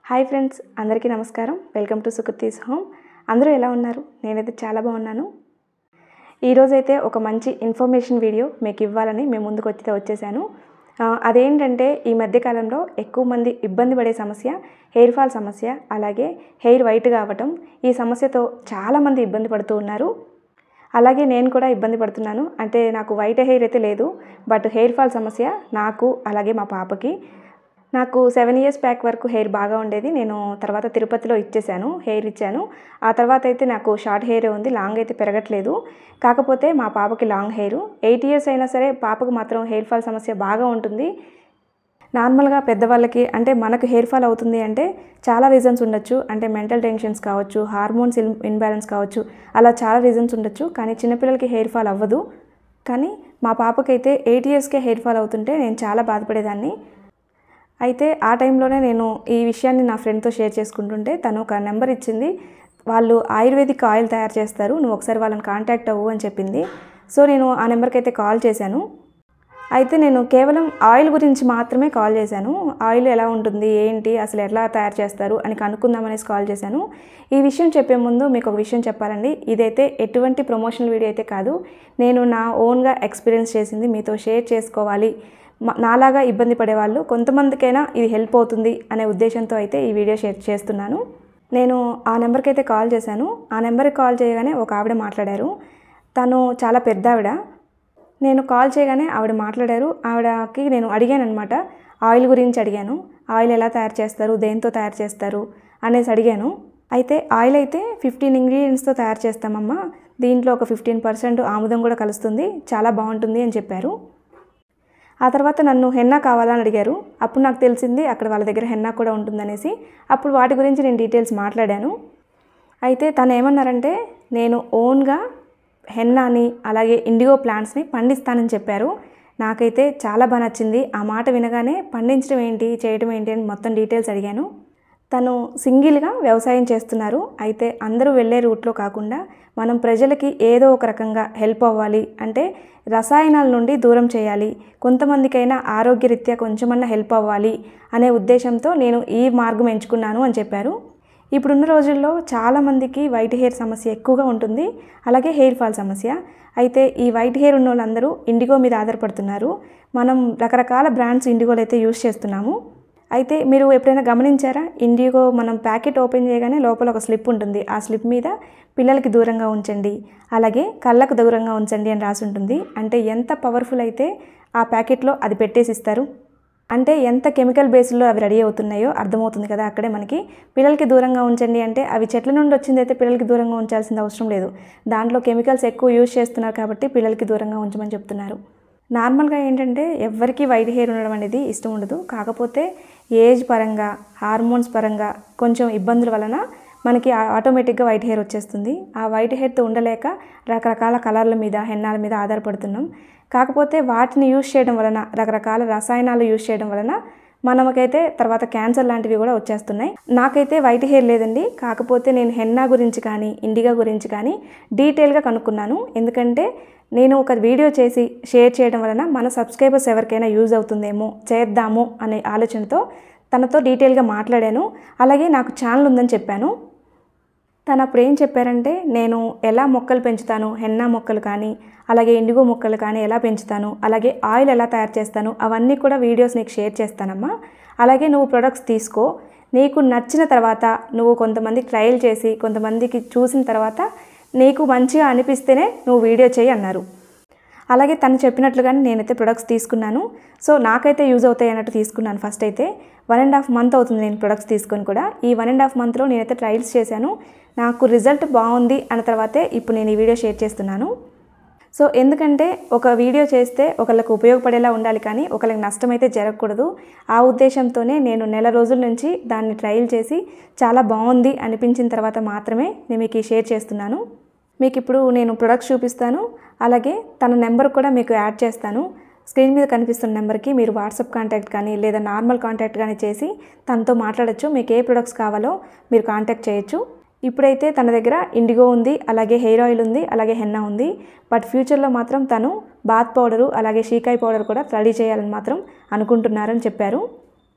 hi friends అందరికీ నమస్కారం welcome to Sukriti's home అందరూ ఎలా ఉన్నారు నేనైతే చాలా బాగున్నాను ఈరోజైతే ఒక మంచి ఇన్ఫర్మేషన్ వీడియో మీకు ఇవ్వాలని మేము ముందుకు వచ్చి వచ్చేసాను ఆ, అదేంటంటే ఈ మధ్యకాలంలో ఎక్కువ మంది ఇబ్బంది పడే సమస్య హెయిర్ ఫాల్ సమస్య అలాగే హెయిర్ వైట్ కావటం ఈ సమస్యతో చాలామంది ఇబ్బంది పడుతూ ఉన్నారు అలాగే నేను కూడా ఇబ్బంది పడుతున్నాను అంటే నాకు వైట్ హెయిర్ అయితే లేదు బట్ హెయిర్ ఫాల్ సమస్య నాకు అలాగే మా పాపకి నాకు సెవెన్ ఇయర్స్ బ్యాక్ వరకు హెయిర్ బాగా ఉండేది నేను తర్వాత తిరుపతిలో ఇచ్చేసాను హెయిర్ ఇచ్చాను ఆ తర్వాత అయితే నాకు షార్ట్ హెయిర్ ఉంది లాంగ్ అయితే పెరగట్లేదు కాకపోతే మా పాపకి లాంగ్ హెయిర్ ఎయిట్ ఇయర్స్ అయినా సరే పాపకు మాత్రం హెయిర్ ఫాల్ సమస్య బాగా ఉంటుంది నార్మల్గా పెద్దవాళ్ళకి అంటే మనకు హెయిర్ ఫాల్ అవుతుంది అంటే చాలా రీజన్స్ ఉండొచ్చు అంటే మెంటల్ టెన్షన్స్ కావచ్చు హార్మోన్స్ ఇన్ ఇన్బ్యాలెన్స్ కావచ్చు అలా చాలా రీజన్స్ ఉండొచ్చు కానీ చిన్నపిల్లలకి హెయిర్ ఫాల్ అవ్వదు కానీ మా పాపకైతే ఎయిట్ ఇయర్స్కే హెయిర్ ఫాల్ అవుతుంటే నేను చాలా బాధపడేదాన్ని అయితే ఆ టైంలోనే నేను ఈ విషయాన్ని నా ఫ్రెండ్తో షేర్ చేసుకుంటుంటే తను ఒక నెంబర్ ఇచ్చింది వాళ్ళు ఆయుర్వేదిక్ ఆయిల్ తయారు చేస్తారు నువ్వు ఒకసారి వాళ్ళని కాంటాక్ట్ అవ్వు అని చెప్పింది సో నేను ఆ నెంబర్కి అయితే కాల్ చేశాను అయితే నేను కేవలం ఆయిల్ గురించి మాత్రమే కాల్ చేశాను ఆయిల్ ఎలా ఉంటుంది ఏంటి అసలు ఎట్లా తయారు చేస్తారు అని కనుక్కుందామనేసి కాల్ చేశాను ఈ విషయం చెప్పే ముందు మీకు ఒక విషయం చెప్పాలండి ఇదైతే ఎటువంటి ప్రమోషనల్ వీడియో అయితే కాదు నేను నా ఓన్గా ఎక్స్పీరియన్స్ చేసింది మీతో షేర్ చేసుకోవాలి మ- నాలాగా ఇబ్బంది పడేవాళ్ళు కొంతమందికైనా ఇది హెల్ప్ అవుతుంది అనే ఉద్దేశంతో అయితే ఈ వీడియో షేర్ చేస్తున్నాను నేను ఆ నెంబర్కి అయితే కాల్ చేశాను ఆ నెంబర్కి కాల్ చేయగానే ఒక ఆవిడ మాట్లాడారు తను చాలా పెద్ద ఆవిడ నేను కాల్ చేయగానే ఆవిడ మాట్లాడారు ఆవిడకి నేను అడిగాను అనమాట ఆయిల్ గురించి అడిగాను ఆయిల్ ఎలా తయారు చేస్తారు దేంతో తయారు చేస్తారు అనేసి అడిగాను అయితే ఆయిల్ అయితే ఫిఫ్టీన్ ఇంగ్రీడియంట్స్తో తయారు చేస్తామమ్మా దీంట్లో ఒక ఫిఫ్టీన్ పర్సెంట్ ఆముదం కూడా కలుస్తుంది చాలా బాగుంటుంది అని చెప్పారు ఆ తర్వాత నన్ను హెన్నా కావాలని అడిగారు అప్పుడు నాకు తెలిసింది అక్కడ వాళ్ళ దగ్గర హెన్నా కూడా ఉంటుందనేసి అప్పుడు వాటి గురించి నేను డీటెయిల్స్ మాట్లాడాను అయితే తను ఏమన్నారంటే నేను ఓన్గా హెన్నాని అలాగే ఇండిగో ప్లాంట్స్ని పండిస్తానని చెప్పారు నాకైతే చాలా బాగా నచ్చింది ఆ మాట వినగానే పండించడం ఏంటి చేయడం ఏంటి అని మొత్తం డీటెయిల్స్ అడిగాను తను సింగిల్గా వ్యవసాయం చేస్తున్నారు అయితే అందరూ వెళ్ళే రూట్లో కాకుండా మనం ప్రజలకి ఏదో ఒక రకంగా హెల్ప్ అవ్వాలి అంటే రసాయనాల నుండి దూరం చేయాలి కొంతమందికైనా ఆరోగ్యరీత్యా కొంచెమన్నా హెల్ప్ అవ్వాలి అనే ఉద్దేశంతో నేను ఈ మార్గం ఎంచుకున్నాను అని చెప్పారు ఇప్పుడున్న రోజుల్లో చాలామందికి వైట్ హెయిర్ సమస్య ఎక్కువగా ఉంటుంది అలాగే హెయిర్ ఫాల్ సమస్య అయితే ఈ వైట్ హెయిర్ ఉన్న వాళ్ళందరూ ఇండిగో మీద ఆధారపడుతున్నారు మనం రకరకాల బ్రాండ్స్ ఇండిగోలు అయితే యూస్ చేస్తున్నాము అయితే మీరు ఎప్పుడైనా గమనించారా ఇండిగో మనం ప్యాకెట్ ఓపెన్ చేయగానే లోపల ఒక స్లిప్ ఉంటుంది ఆ స్లిప్ మీద పిల్లలకి దూరంగా ఉంచండి అలాగే కళ్ళకు దూరంగా ఉంచండి అని రాసి ఉంటుంది అంటే ఎంత పవర్ఫుల్ అయితే ఆ ప్యాకెట్లో అది పెట్టేసి ఇస్తారు అంటే ఎంత కెమికల్ బేస్లో అవి రెడీ అవుతున్నాయో అర్థమవుతుంది కదా అక్కడే మనకి పిల్లలకి దూరంగా ఉంచండి అంటే అవి చెట్ల నుండి వచ్చింది అయితే పిల్లలకి దూరంగా ఉంచాల్సిన అవసరం లేదు దాంట్లో కెమికల్స్ ఎక్కువ యూజ్ చేస్తున్నారు కాబట్టి పిల్లలకి దూరంగా ఉంచమని చెప్తున్నారు నార్మల్గా ఏంటంటే ఎవరికి వైట్ హెయిర్ ఉండడం అనేది ఇష్టం ఉండదు కాకపోతే ఏజ్ పరంగా హార్మోన్స్ పరంగా కొంచెం ఇబ్బందుల వలన మనకి ఆ- ఆటోమేటిక్గా వైట్ హెయిర్ వచ్చేస్తుంది ఆ వైట్ హెయిర్తో ఉండలేక రకరకాల కలర్ల మీద హెన్నాల మీద ఆధారపడుతున్నాం కాకపోతే వాటిని యూజ్ చేయడం వలన రకరకాల రసాయనాలు యూజ్ చేయడం వలన మనకైతే తర్వాత క్యాన్సర్ లాంటివి కూడా వచ్చేస్తున్నాయి నాకైతే వైట్ హెయిర్ లేదండి కాకపోతే నేను హెన్నా గురించి కానీ ఇండిగా గురించి కానీ డీటెయిల్గా కనుక్కున్నాను ఎందుకంటే నేను ఒక వీడియో చేసి షేర్ చేయడం వలన మన సబ్స్క్రైబర్స్ ఎవరికైనా యూజ్ అవుతుందేమో చేద్దాము అనే ఆలోచనతో తనతో డీటెయిల్గా మాట్లాడాను అలాగే నాకు ఛానల్ ఉందని చెప్పాను తను అప్పుడు ఏం చెప్పారంటే నేను ఎలా మొక్కలు పెంచుతాను హెన్నా మొక్కలు కానీ అలాగే ఇండిగో మొక్కలు కానీ ఎలా పెంచుతాను అలాగే ఆయిల్ ఎలా తయారు చేస్తాను అవన్నీ కూడా వీడియోస్ నీకు షేర్ చేస్తానమ్మా అలాగే నువ్వు ప్రొడక్ట్స్ తీసుకో నీకు నచ్చిన తర్వాత నువ్వు కొంతమందికి ట్రయల్ చేసి కొంతమందికి చూసిన తర్వాత నీకు మంచిగా అనిపిస్తేనే నువ్వు వీడియో చేయి అన్నారు అలాగే తను చెప్పినట్లుగానే నేనైతే ప్రొడక్ట్స్ తీసుకున్నాను సో నాకైతే యూజ్ అవుతాయి అన్నట్టు తీసుకున్నాను ఫస్ట్ అయితే వన్ అండ్ హాఫ్ మంత్ అవుతుంది నేను ప్రొడక్ట్స్ తీసుకొని కూడా ఈ వన్ అండ్ హాఫ్ మంత్లో నేనైతే ట్రయల్స్ చేశాను నాకు రిజల్ట్ బాగుంది అన్న తర్వాతే ఇప్పుడు నేను ఈ వీడియో షేర్ చేస్తున్నాను సో ఎందుకంటే ఒక వీడియో చేస్తే ఒకళ్ళకి ఉపయోగపడేలా ఉండాలి కానీ ఒకళ్ళకి నష్టం అయితే జరగకూడదు ఆ ఉద్దేశంతోనే నేను నెల రోజుల నుంచి దాన్ని ట్రయల్ చేసి చాలా బాగుంది అనిపించిన తర్వాత మాత్రమే నేను మీకు ఈ షేర్ చేస్తున్నాను మీకు ఇప్పుడు నేను ప్రొడక్ట్స్ చూపిస్తాను అలాగే తన నెంబర్ కూడా మీకు యాడ్ చేస్తాను స్క్రీన్ మీద కనిపిస్తున్న నెంబర్కి మీరు వాట్సాప్ కాంటాక్ట్ కానీ లేదా నార్మల్ కాంటాక్ట్ కానీ చేసి తనతో మాట్లాడొచ్చు మీకు ఏ ప్రొడక్ట్స్ కావాలో మీరు కాంటాక్ట్ చేయొచ్చు ఇప్పుడైతే తన దగ్గర ఇండిగో ఉంది అలాగే హెయిర్ ఆయిల్ ఉంది అలాగే హెన్నా ఉంది బట్ ఫ్యూచర్లో మాత్రం తను బాత్ పౌడరు అలాగే షీకాయ్ పౌడర్ కూడా రెడీ చేయాలని మాత్రం అనుకుంటున్నారని చెప్పారు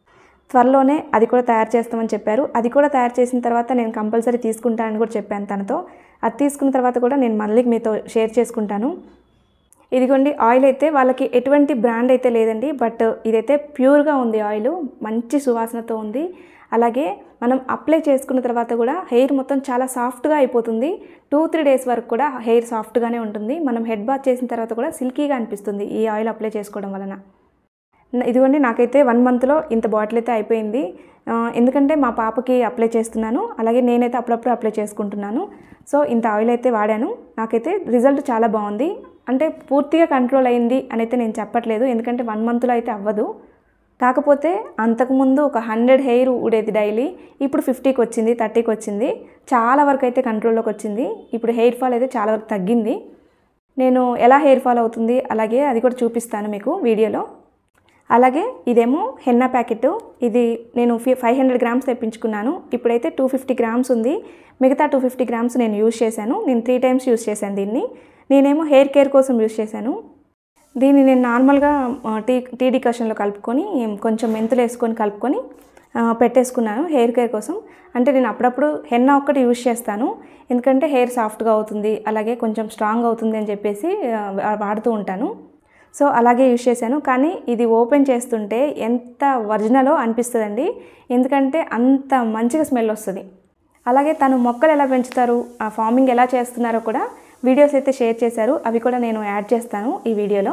త్వరలోనే అది కూడా తయారు చేస్తామని చెప్పారు అది కూడా తయారు చేసిన తర్వాత నేను కంపల్సరీ తీసుకుంటానని కూడా చెప్పాను తనతో అది తీసుకున్న తర్వాత కూడా నేను మళ్ళీ మీతో షేర్ చేసుకుంటాను ఇదిగోండి ఆయిల్ అయితే వాళ్ళకి ఎటువంటి బ్రాండ్ అయితే లేదండి బట్ ఇదైతే ప్యూర్గా ఉంది ఆయిల్ మంచి సువాసనతో ఉంది అలాగే మనం అప్లై చేసుకున్న తర్వాత కూడా హెయిర్ మొత్తం చాలా సాఫ్ట్గా అయిపోతుంది టూ త్రీ డేస్ వరకు కూడా హెయిర్ సాఫ్ట్గానే ఉంటుంది మనం హెడ్ బాత్ చేసిన తర్వాత కూడా సిల్కీగా అనిపిస్తుంది ఈ ఆయిల్ అప్లై చేసుకోవడం వలన న- ఇదిగోండి నాకైతే వన్ మంత్లో ఇంత బాటిల్ అయితే అయిపోయింది ఆ, ఎందుకంటే మా పాపకి అప్లై చేస్తున్నాను అలాగే నేనైతే అప్పుడప్పుడు అప్లై చేసుకుంటున్నాను సో ఇంత ఆయిల్ అయితే వాడాను నాకైతే రిజల్ట్ చాలా బాగుంది అంటే పూర్తిగా కంట్రోల్ అయింది అని అయితే నేను చెప్పట్లేదు ఎందుకంటే వన్ మంత్లో అయితే అవ్వదు కాకపోతే అంతకుముందు ఒక హండ్రెడ్ హెయిర్ ఊడేది డైలీ ఇప్పుడు ఫిఫ్టీకి వచ్చింది థర్టీకి వచ్చింది చాలా వరకు అయితే కంట్రోల్లోకి వచ్చింది ఇప్పుడు హెయిర్ ఫాల్ అయితే చాలా వరకు తగ్గింది నేను ఎలా హెయిర్ ఫాల్ అవుతుంది అలాగే అది కూడా చూపిస్తాను మీకు వీడియోలో అలాగే ఇదేమో హెన్నా ప్యాకెట్ ఇది నేను ఫి ఫైవ్ హండ్రెడ్ గ్రామ్స్ తెప్పించుకున్నాను ఇప్పుడైతే టూ ఫిఫ్టీ గ్రామ్స్ ఉంది మిగతా టూ ఫిఫ్టీ గ్రామ్స్ నేను యూజ్ చేశాను నేను త్రీ టైమ్స్ యూజ్ చేశాను దీన్ని నేనేమో హెయిర్ కేర్ కోసం యూజ్ చేశాను దీన్ని నేను నార్మల్గా ఆ, టీ టీ డికాషన్లో కలుపుకొని కొంచెం మెంతులు వేసుకొని కలుపుకొని ఆ, పెట్టేసుకున్నాను హెయిర్ కేర్ కోసం అంటే నేను అప్పుడప్పుడు హెన్నా ఒక్కటి యూజ్ చేస్తాను ఎందుకంటే హెయిర్ సాఫ్ట్గా అవుతుంది అలాగే కొంచెం స్ట్రాంగ్ అవుతుంది అని చెప్పేసి ఆ, వాడుతూ ఉంటాను సో అలాగే యూజ్ చేశాను కానీ ఇది ఓపెన్ చేస్తుంటే ఎంత ఒరిజినలో అనిపిస్తుందండి ఎందుకంటే అంత మంచిగా స్మెల్ వస్తుంది అలాగే తను మొక్కలు ఎలా పెంచుతారు ఆ ఫార్మింగ్ ఎలా చేస్తున్నారో కూడా వీడియోస్ అయితే షేర్ చేశారు అవి కూడా నేను యాడ్ చేస్తాను ఈ వీడియోలో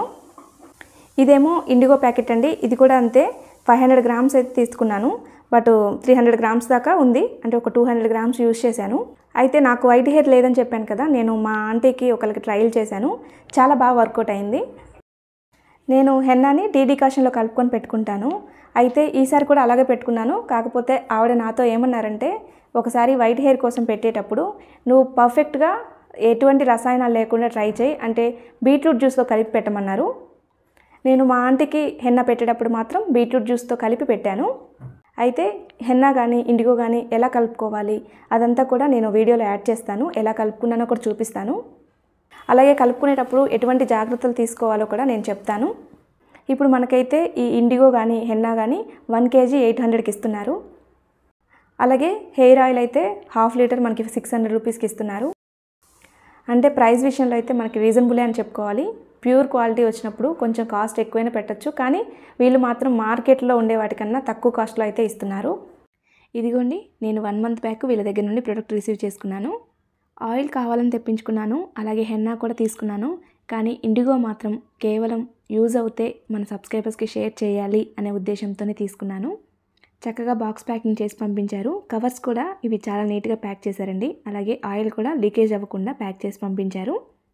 ఇదేమో ఇండిగో ప్యాకెట్ అండి ఇది కూడా అంతే ఫైవ్ హండ్రెడ్ గ్రామ్స్ అయితే తీసుకున్నాను బట్ త్రీ హండ్రెడ్ గ్రామ్స్ దాకా ఉంది అంటే ఒక టూ హండ్రెడ్ గ్రామ్స్ యూజ్ చేశాను అయితే నాకు వైట్ హెయిర్ లేదని చెప్పాను కదా నేను మా ఆంటీకి ఒకరికి ట్రయల్ చేశాను చాలా బాగా వర్కౌట్ అయింది నేను హెన్నాని టీ డికాషన్లో కలుపుకొని పెట్టుకుంటాను అయితే ఈసారి కూడా అలాగే పెట్టుకున్నాను కాకపోతే ఆవిడ నాతో ఏమన్నారంటే ఒకసారి వైట్ హెయిర్ కోసం పెట్టేటప్పుడు నువ్వు పర్ఫెక్ట్గా ఎటువంటి రసాయనాలు లేకుండా ట్రై చేయి అంటే బీట్రూట్ జ్యూస్లో కలిపి పెట్టమన్నారు నేను మా ఆంటీకి హెన్న పెట్టేటప్పుడు మాత్రం బీట్రూట్ జ్యూస్తో కలిపి పెట్టాను అయితే హెన్నా కానీ ఇండిగో కానీ ఎలా కలుపుకోవాలి అదంతా కూడా నేను వీడియోలో యాడ్ చేస్తాను ఎలా కలుపుకున్నానో కూడా చూపిస్తాను అలాగే కలుపుకునేటప్పుడు ఎటువంటి జాగ్రత్తలు తీసుకోవాలో కూడా నేను చెప్తాను ఇప్పుడు మనకైతే ఈ ఇండిగో కానీ హెన్నా కానీ వన్ కేజీ ఎయిట్ హండ్రెడ్కి ఇస్తున్నారు అలాగే హెయిర్ ఆయిల్ అయితే హాఫ్ లీటర్ మనకి సిక్స్ హండ్రెడ్ రూపీస్కి ఇస్తున్నారు అంటే ప్రైస్ విషయంలో అయితే మనకి రీజనబులే అని చెప్పుకోవాలి ప్యూర్ క్వాలిటీ వచ్చినప్పుడు కొంచెం కాస్ట్ ఎక్కువైనా పెట్టచ్చు కానీ వీళ్ళు మాత్రం మార్కెట్లో ఉండే వాటికన్నా తక్కువ కాస్ట్లో అయితే ఇస్తున్నారు ఇదిగోండి నేను వన్ మంత్ బ్యాక్ వీళ్ళ దగ్గర నుండి ప్రోడక్ట్ రిసీవ్ చేసుకున్నాను ఆయిల్ కావాలని తెప్పించుకున్నాను అలాగే హెన్నా కూడా తీసుకున్నాను కానీ ఇండిగో మాత్రం కేవలం యూజ్ అవుతే మన సబ్స్క్రైబర్స్కి షేర్ చేయాలి అనే ఉద్దేశంతోనే తీసుకున్నాను చక్కగా బాక్స్ ప్యాకింగ్ చేసి పంపించారు కవర్స్ కూడా ఇవి చాలా నీట్గా ప్యాక్ చేశారండి అలాగే ఆయిల్ కూడా లీకేజ్ అవ్వకుండా ప్యాక్ చేసి పంపించారు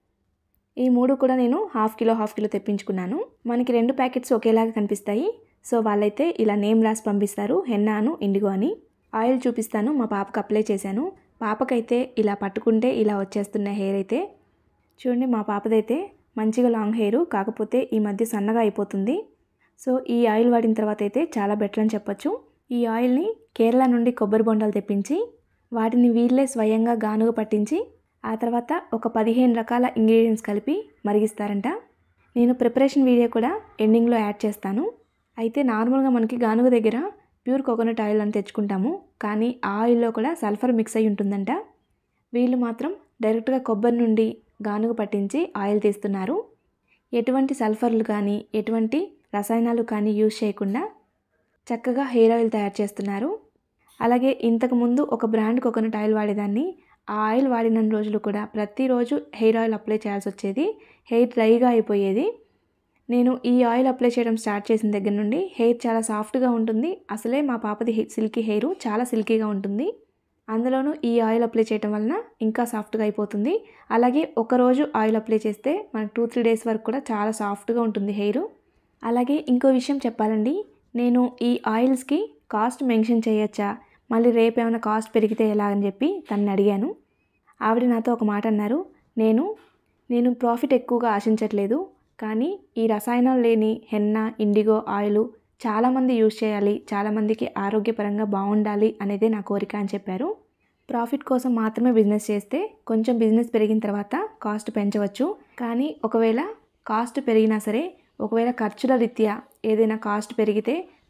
ఈ మూడు కూడా నేను హాఫ్ కిలో హాఫ్ కిలో తెప్పించుకున్నాను మనకి రెండు ప్యాకెట్స్ ఒకేలాగా కనిపిస్తాయి సో వాళ్ళైతే ఇలా నేమ్ రాసి పంపిస్తారు హెన్నాను ఇండిగో అని ఆయిల్ చూపిస్తాను మా పాపకు అప్లై చేశాను పాపకైతే ఇలా పట్టుకుంటే ఇలా వచ్చేస్తున్న హెయిర్ అయితే చూడండి మా పాపదైతే మంచిగా లాంగ్ హెయిర్ కాకపోతే ఈ మధ్య సన్నగా అయిపోతుంది సో ఈ ఆయిల్ వాడిన తర్వాత అయితే చాలా బెటర్ అని చెప్పొచ్చు ఈ ఆయిల్ని కేరళ నుండి కొబ్బరి బొండాలు తెప్పించి వాటిని వీళ్ళే స్వయంగా గానుగ పట్టించి ఆ తర్వాత ఒక పదిహేను రకాల ఇంగ్రీడియంట్స్ కలిపి మరిగిస్తారంట నేను ప్రిపరేషన్ వీడియో కూడా ఎండింగ్లో యాడ్ చేస్తాను అయితే నార్మల్గా మనకి గానుగ దగ్గర ప్యూర్ కోకోనట్ ఆయిల్ అని తెచ్చుకుంటాము కానీ ఆ ఆయిల్లో కూడా సల్ఫర్ మిక్స్ అయి ఉంటుందంట వీళ్ళు మాత్రం డైరెక్ట్గా కొబ్బరి నుండి గానుగ పట్టించి ఆయిల్ తీస్తున్నారు ఎటువంటి సల్ఫర్లు కానీ ఎటువంటి రసాయనాలు కానీ యూజ్ చేయకుండా చక్కగా హెయిర్ ఆయిల్ తయారు చేస్తున్నారు అలాగే ఇంతకు ముందు ఒక బ్రాండ్ కోకోనట్ ఆయిల్ వాడేదాన్ని ఆ ఆయిల్ వాడిన రోజులు కూడా ప్రతిరోజు హెయిర్ ఆయిల్ అప్లై చేయాల్సి వచ్చేది హెయిర్ డ్రైగా అయిపోయేది నేను ఈ ఆయిల్ అప్లై చేయడం స్టార్ట్ చేసిన దగ్గర నుండి హెయిర్ చాలా సాఫ్ట్గా ఉంటుంది అసలే మా పాపది సిల్కీ హెయిర్ చాలా సిల్కీగా ఉంటుంది అందులోనూ ఈ ఆయిల్ అప్లై చేయడం వలన ఇంకా సాఫ్ట్గా అయిపోతుంది అలాగే ఒకరోజు ఆయిల్ అప్లై చేస్తే మనకు టూ త్రీ డేస్ వరకు కూడా చాలా సాఫ్ట్గా ఉంటుంది హెయిర్ అలాగే ఇంకో విషయం చెప్పాలండి నేను ఈ ఆయిల్స్కి కాస్ట్ మెన్షన్ చేయొచ్చా మళ్ళీ రేపు ఏమైనా కాస్ట్ పెరిగితే ఎలా అని చెప్పి తనని అడిగాను ఆవిడ నాతో ఒక మాట అన్నారు నేను నేను ప్రాఫిట్ ఎక్కువగా ఆశించట్లేదు కానీ ఈ రసాయనం లేని హెన్న ఇండిగో ఆయిల్ చాలామంది యూజ్ చేయాలి చాలామందికి ఆరోగ్యపరంగా బాగుండాలి అనేదే నా కోరిక అని చెప్పారు ప్రాఫిట్ కోసం మాత్రమే బిజినెస్ చేస్తే కొంచెం బిజినెస్ పెరిగిన తర్వాత కాస్ట్ పెంచవచ్చు కానీ ఒకవేళ కాస్ట్ పెరిగినా సరే ఒకవేళ ఖర్చుల రీత్యా ఏదైనా కాస్ట్ పెరిగితే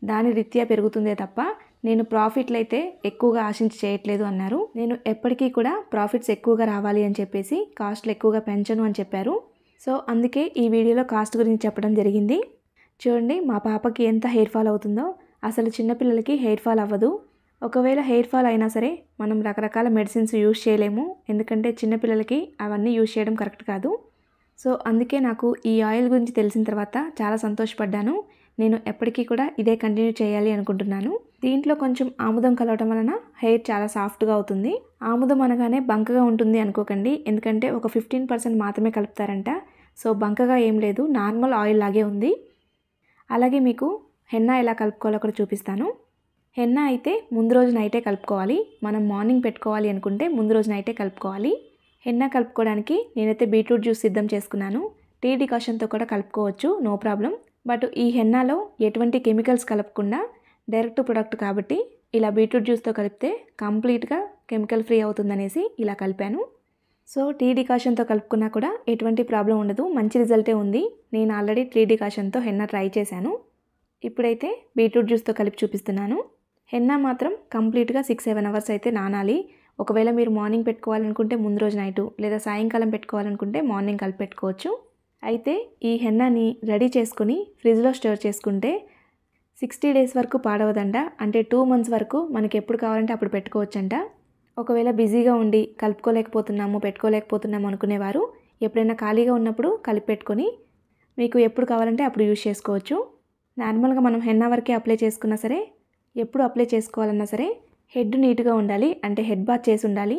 దాని రీత్యా పెరుగుతుందే తప్ప నేను ప్రాఫిట్లు అయితే ఎక్కువగా ఆశించి చేయట్లేదు అన్నారు నేను ఎప్పటికీ కూడా ప్రాఫిట్స్ ఎక్కువగా రావాలి అని చెప్పేసి కాస్ట్లు ఎక్కువగా పెంచను అని చెప్పారు సో అందుకే ఈ వీడియోలో కాస్ట్ గురించి చెప్పడం జరిగింది చూడండి మా పాపకి ఎంత హెయిర్ ఫాల్ అవుతుందో అసలు చిన్నపిల్లలకి హెయిర్ ఫాల్ అవ్వదు ఒకవేళ హెయిర్ ఫాల్ అయినా సరే మనం రకరకాల మెడిసిన్స్ యూజ్ చేయలేము ఎందుకంటే చిన్నపిల్లలకి అవన్నీ యూజ్ చేయడం కరెక్ట్ కాదు సో అందుకే నాకు ఈ ఆయిల్ గురించి తెలిసిన తర్వాత చాలా సంతోషపడ్డాను నేను ఎప్పటికీ కూడా ఇదే కంటిన్యూ చేయాలి అనుకుంటున్నాను దీంట్లో కొంచెం ఆముదం కలవటం వలన హెయిర్ చాలా సాఫ్ట్గా అవుతుంది ఆముదం అనగానే బంకగా ఉంటుంది అనుకోకండి ఎందుకంటే ఒక ఫిఫ్టీన్ పర్సెంట్ మాత్రమే కలుపుతారంట సో బంకగా ఏం లేదు నార్మల్ ఆయిల్ లాగే ఉంది అలాగే మీకు హెన్నా ఎలా కలుపుకోవాలో కూడా చూపిస్తాను హెన్నా అయితే ముందు రోజు నైటే కలుపుకోవాలి మనం మార్నింగ్ పెట్టుకోవాలి అనుకుంటే ముందు రోజు నైటే కలుపుకోవాలి హెన్నా కలుపుకోవడానికి నేనైతే బీట్రూట్ జ్యూస్ సిద్ధం చేసుకున్నాను టీ డికాషన్తో కూడా కలుపుకోవచ్చు నో ప్రాబ్లం బట్ ఈ హెన్నాలో ఎటువంటి కెమికల్స్ కలపకుండా డైరెక్ట్ ప్రొడక్ట్ కాబట్టి ఇలా బీట్రూట్ జ్యూస్తో కలిపితే కంప్లీట్గా కెమికల్ ఫ్రీ అవుతుందనేసి ఇలా కలిపాను సో టీ డికాషన్తో కలుపుకున్నా కూడా ఎటువంటి ప్రాబ్లం ఉండదు మంచి రిజల్టే ఉంది నేను ఆల్రెడీ టీ డికాషన్తో హెన్నా ట్రై చేశాను ఇప్పుడైతే బీట్రూట్ జ్యూస్తో కలిపి చూపిస్తున్నాను హెన్నా మాత్రం కంప్లీట్గా సిక్స్ సెవెన్ అవర్స్ అయితే నానాలి ఒకవేళ మీరు మార్నింగ్ పెట్టుకోవాలనుకుంటే ముందు రోజు నైటు లేదా సాయంకాలం పెట్టుకోవాలనుకుంటే మార్నింగ్ కలిపి పెట్టుకోవచ్చు అయితే ఈ హెన్నాని రెడీ చేసుకుని ఫ్రిడ్జ్లో స్టోర్ చేసుకుంటే సిక్స్టీ డేస్ వరకు పాడవదంట అంటే టూ మంత్స్ వరకు మనకి ఎప్పుడు కావాలంటే అప్పుడు పెట్టుకోవచ్చంట ఒకవేళ బిజీగా ఉండి కలుపుకోలేకపోతున్నాము పెట్టుకోలేకపోతున్నాము అనుకునేవారు ఎప్పుడైనా ఖాళీగా ఉన్నప్పుడు కలిపి పెట్టుకొని మీకు ఎప్పుడు కావాలంటే అప్పుడు యూజ్ చేసుకోవచ్చు నార్మల్గా మనం హెన్నా వరకే అప్లై చేసుకున్నా సరే ఎప్పుడు అప్లై చేసుకోవాలన్నా సరే హెడ్ నీట్గా ఉండాలి అంటే హెడ్ బాత్ చేసి ఉండాలి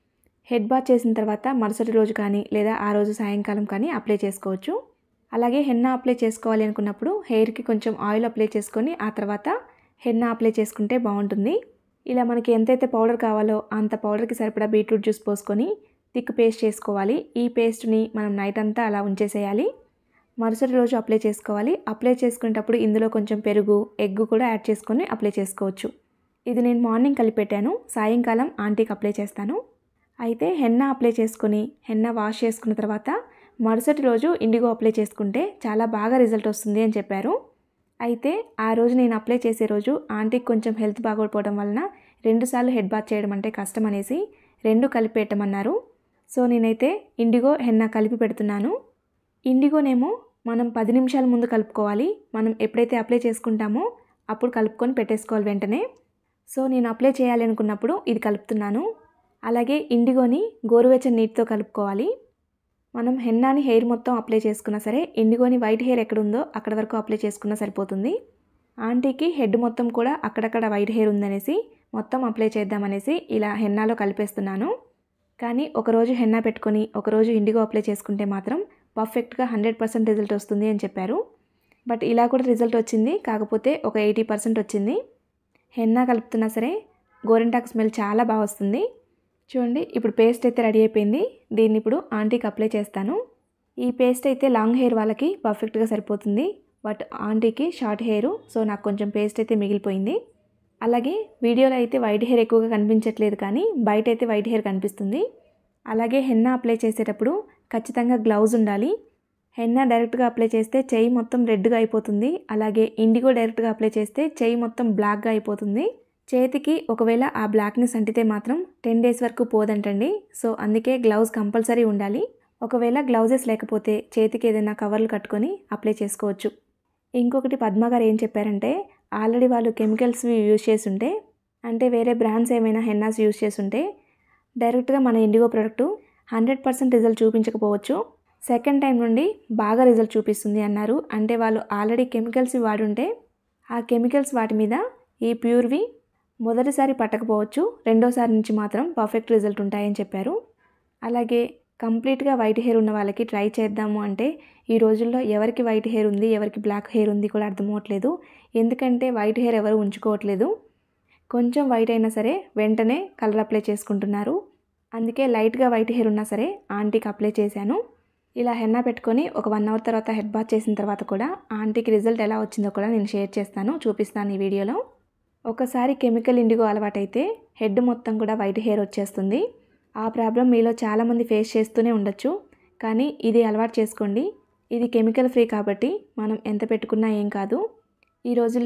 హెడ్ బాత్ చేసిన తర్వాత మరుసటి రోజు కానీ లేదా ఆ రోజు సాయంకాలం కానీ అప్లై చేసుకోవచ్చు అలాగే హెన్నా అప్లై చేసుకోవాలి అనుకున్నప్పుడు హెయిర్కి కొంచెం ఆయిల్ అప్లై చేసుకొని ఆ తర్వాత హెన్నా అప్లై చేసుకుంటే బాగుంటుంది ఇలా మనకి ఎంతైతే పౌడర్ కావాలో అంత పౌడర్కి సరిపడా బీట్రూట్ జ్యూస్ పోసుకొని థిక్ పేస్ట్ చేసుకోవాలి ఈ పేస్ట్ని మనం నైట్ అంతా అలా ఉంచేసేయాలి మరుసటి రోజు అప్లై చేసుకోవాలి అప్లై చేసుకునేటప్పుడు ఇందులో కొంచెం పెరుగు ఎగ్ కూడా యాడ్ చేసుకొని అప్లై చేసుకోవచ్చు ఇది నేను మార్నింగ్ కలిపెట్టాను సాయంకాలం ఆంటీకి అప్లై చేస్తాను అయితే హెన్నా అప్లై చేసుకొని హెన్నా వాష్ చేసుకున్న తర్వాత మరుసటి రోజు ఇండిగో అప్లై చేసుకుంటే చాలా బాగా రిజల్ట్ వస్తుంది అని చెప్పారు అయితే ఆ రోజు నేను అప్లై చేసే రోజు ఆంటీకి కొంచెం హెల్త్ బాగోకపోవడం వలన రెండుసార్లు హెడ్ బాత్ చేయడం అంటే కష్టం అనేసి రెండు కలిపి పెట్టమన్నారు సో నేనైతే ఇండిగో హెన్నా కలిపి పెడుతున్నాను ఇండిగోనేమో మనం పది నిమిషాల ముందు కలుపుకోవాలి మనం ఎప్పుడైతే అప్లై చేసుకుంటామో అప్పుడు కలుపుకొని పెట్టేసుకోవాలి వెంటనే సో నేను అప్లై చేయాలి అనుకున్నప్పుడు ఇది కలుపుతున్నాను అలాగే ఇండిగోని గోరువెచ్చని నీటితో కలుపుకోవాలి మనం హెన్నాని హెయిర్ మొత్తం అప్లై చేసుకున్నా సరే ఇండిగోని వైట్ హెయిర్ ఎక్కడ ఉందో అక్కడ వరకు అప్లై చేసుకున్నా సరిపోతుంది ఆంటీకి హెడ్ మొత్తం కూడా అక్కడక్కడ వైట్ హెయిర్ ఉందనేసి మొత్తం అప్లై చేద్దామనేసి ఇలా హెన్నాలో కలిపేస్తున్నాను కానీ ఒకరోజు హెన్నా పెట్టుకొని ఒకరోజు ఇండిగో అప్లై చేసుకుంటే మాత్రం పర్ఫెక్ట్గా హండ్రెడ్ పర్సెంట్ రిజల్ట్ వస్తుంది అని చెప్పారు బట్ ఇలా కూడా రిజల్ట్ వచ్చింది కాకపోతే ఒక ఎయిటీ పర్సెంట్ వచ్చింది హెన్నా కలుపుతున్నా సరే గోరింటాకు స్మెల్ చాలా బాగా వస్తుంది చూడండి ఇప్పుడు పేస్ట్ అయితే రెడీ అయిపోయింది దీన్ని ఇప్పుడు ఆంటీకి అప్లై చేస్తాను ఈ పేస్ట్ అయితే లాంగ్ హెయిర్ వాళ్ళకి పర్ఫెక్ట్గా సరిపోతుంది బట్ ఆంటీకి షార్ట్ హెయిర్ సో నాకు కొంచెం పేస్ట్ అయితే మిగిలిపోయింది అలాగే వీడియోలో అయితే వైట్ హెయిర్ ఎక్కువగా కనిపించట్లేదు కానీ బయట అయితే వైట్ హెయిర్ కనిపిస్తుంది అలాగే హెన్నా అప్లై చేసేటప్పుడు ఖచ్చితంగా గ్లౌజ్ ఉండాలి హెన్నా డైరెక్ట్గా అప్లై చేస్తే చెయ్యి మొత్తం రెడ్గా అయిపోతుంది అలాగే ఇండిగో డైరెక్ట్గా అప్లై చేస్తే చెయ్యి మొత్తం బ్లాక్గా అయిపోతుంది చేతికి ఒకవేళ ఆ బ్లాక్నెస్ అంటితే మాత్రం టెన్ డేస్ వరకు పోదంటండి సో అందుకే గ్లౌజ్ కంపల్సరీ ఉండాలి ఒకవేళ గ్లౌజెస్ లేకపోతే చేతికి ఏదైనా కవర్లు కట్టుకొని అప్లై చేసుకోవచ్చు ఇంకొకటి పద్మ గారు ఏం చెప్పారంటే ఆల్రెడీ వాళ్ళు కెమికల్స్ యూజ్ చేస్తుంటే అంటే వేరే బ్రాండ్స్ ఏమైనా హెన్నాస్ యూజ్ చేస్తుంటే డైరెక్ట్గా మన indigo product hundred percent result చూపించకపోవచ్చు సెకండ్ టైం నుండి బాగా రిజల్ట్ చూపిస్తుంది అన్నారు అంటే వాళ్ళు ఆల్రెడీ కెమికల్స్ వాడుంటే ఆ కెమికల్స్ వాటి మీద ఈ ప్యూర్వి మొదటిసారి పట్టకపోవచ్చు రెండోసారి నుంచి మాత్రం పర్ఫెక్ట్ రిజల్ట్ ఉంటాయని చెప్పారు అలాగే కంప్లీట్గా వైట్ హెయిర్ ఉన్న వాళ్ళకి ట్రై చేద్దాము అంటే ఈ రోజుల్లో ఎవరికి వైట్ హెయిర్ ఉంది ఎవరికి బ్లాక్ హెయిర్ ఉంది కూడా అర్థమవట్లేదు ఎందుకంటే వైట్ హెయిర్ ఎవరు ఉంచుకోవట్లేదు కొంచెం వైట్ అయినా సరే వెంటనే కలర్ అప్లై చేసుకుంటున్నారు అందుకే లైట్గా వైట్ హెయిర్ ఉన్నా సరే ఆంటీకి అప్లై చేశాను ఇలా హెన్నా పెట్టుకొని ఒక వన్ అవర్ తర్వాత హెడ్ బాత్ చేసిన తర్వాత కూడా ఆంటీకి రిజల్ట్ ఎలా వచ్చిందో కూడా నేను షేర్ చేస్తాను చూపిస్తాను ఈ వీడియోలో ఒకసారి కెమికల్ ఇండిగో అలవాటైతే హెడ్ మొత్తం కూడా వైట్ హెయిర్ వచ్చేస్తుంది ఆ ప్రాబ్లం మీలో చాలామంది ఫేస్ చేస్తూనే ఉండొచ్చు కానీ ఇది అలవాటు చేసుకోండి ఇది కెమికల్ ఫ్రీ కాబట్టి మనం ఎంత పెట్టుకున్నా ఏం కాదు ఈ రోజుల్లో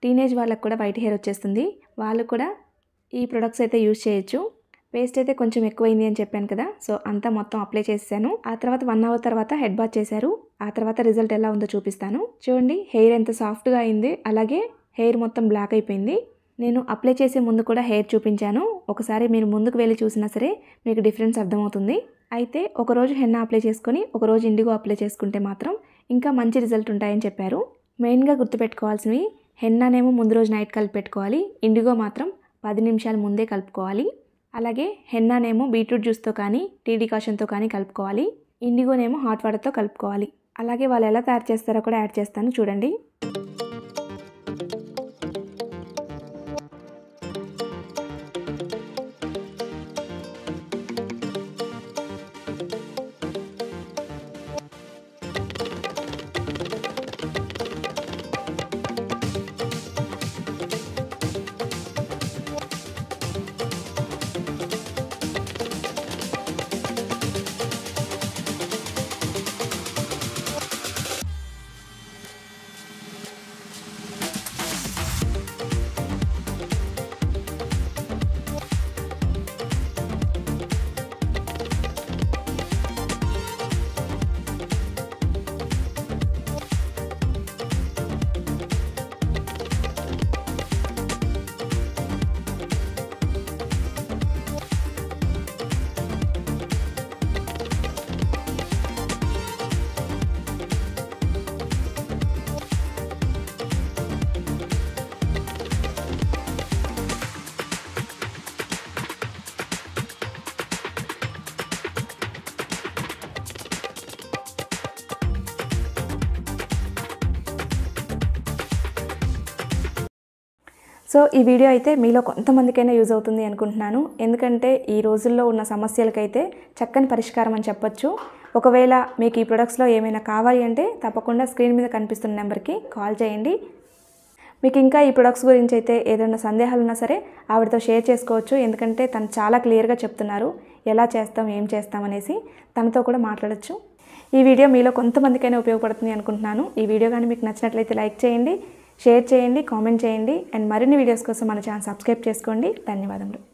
టీనేజ్ వాళ్ళకు కూడా వైట్ హెయిర్ వచ్చేస్తుంది వాళ్ళు కూడా ఈ ప్రొడక్ట్స్ అయితే యూజ్ చేయొచ్చు పేస్ట్ అయితే కొంచెం ఎక్కువైంది అని చెప్పాను కదా సో అంతా మొత్తం అప్లై చేశాను ఆ తర్వాత వన్ అవర్ తర్వాత హెడ్ బాత్ చేశారు ఆ తర్వాత రిజల్ట్ ఎలా ఉందో చూపిస్తాను చూడండి హెయిర్ ఎంత సాఫ్ట్గా అయింది అలాగే హెయిర్ మొత్తం బ్లాక్ అయిపోయింది నేను అప్లై చేసే ముందు కూడా హెయిర్ చూపించాను ఒకసారి మీరు ముందుకు వెళ్ళి చూసినా సరే మీకు డిఫరెన్స్ అర్థమవుతుంది అయితే ఒకరోజు హెన్నా అప్లై చేసుకొని ఒకరోజు ఇండిగో అప్లై చేసుకుంటే మాత్రం ఇంకా మంచి రిజల్ట్ ఉంటాయని చెప్పారు మెయిన్గా గుర్తుపెట్టుకోవాల్సినవి హెన్నానేమో ముందు రోజు నైట్ కలిపి పెట్టుకోవాలి ఇండిగో మాత్రం పది నిమిషాల ముందే కలుపుకోవాలి అలాగే హెన్నానేమో బీట్రూట్ జ్యూస్తో కానీ టీ డికాషన్తో కానీ కలుపుకోవాలి ఇండిగోనేమో హాట్ వాటర్తో కలుపుకోవాలి అలాగే వాళ్ళు ఎలా తయారు చేస్తారో కూడా యాడ్ చేస్తాను చూడండి సో ఈ వీడియో అయితే మీలో కొంతమందికైనా యూజ్ అవుతుంది అనుకుంటున్నాను ఎందుకంటే ఈ రోజుల్లో ఉన్న సమస్యలకైతే చక్కని పరిష్కారం అని చెప్పొచ్చు ఒకవేళ మీకు ఈ ప్రొడక్ట్స్లో ఏమైనా కావాలి అంటే తప్పకుండా స్క్రీన్ మీద కనిపిస్తున్న నెంబర్కి కాల్ చేయండి మీకు ఇంకా ఈ ప్రొడక్ట్స్ గురించి అయితే ఏదైనా సందేహాలు ఉన్నా సరే ఆవిడతో షేర్ చేసుకోవచ్చు ఎందుకంటే తను చాలా క్లియర్గా చెప్తున్నారు ఎలా చేస్తాం ఏం చేస్తాం అనేసి తనతో కూడా మాట్లాడచ్చు ఈ వీడియో మీలో కొంతమందికైనా ఉపయోగపడుతుంది అనుకుంటున్నాను ఈ వీడియో కానీ మీకు నచ్చినట్లయితే లైక్ చేయండి షేర్ చేయండి కామెంట్ చేయండి అండ్ మరిన్ని వీడియోస్ కోసం మన ఛానల్ సబ్స్క్రైబ్ చేసుకోండి ధన్యవాదములు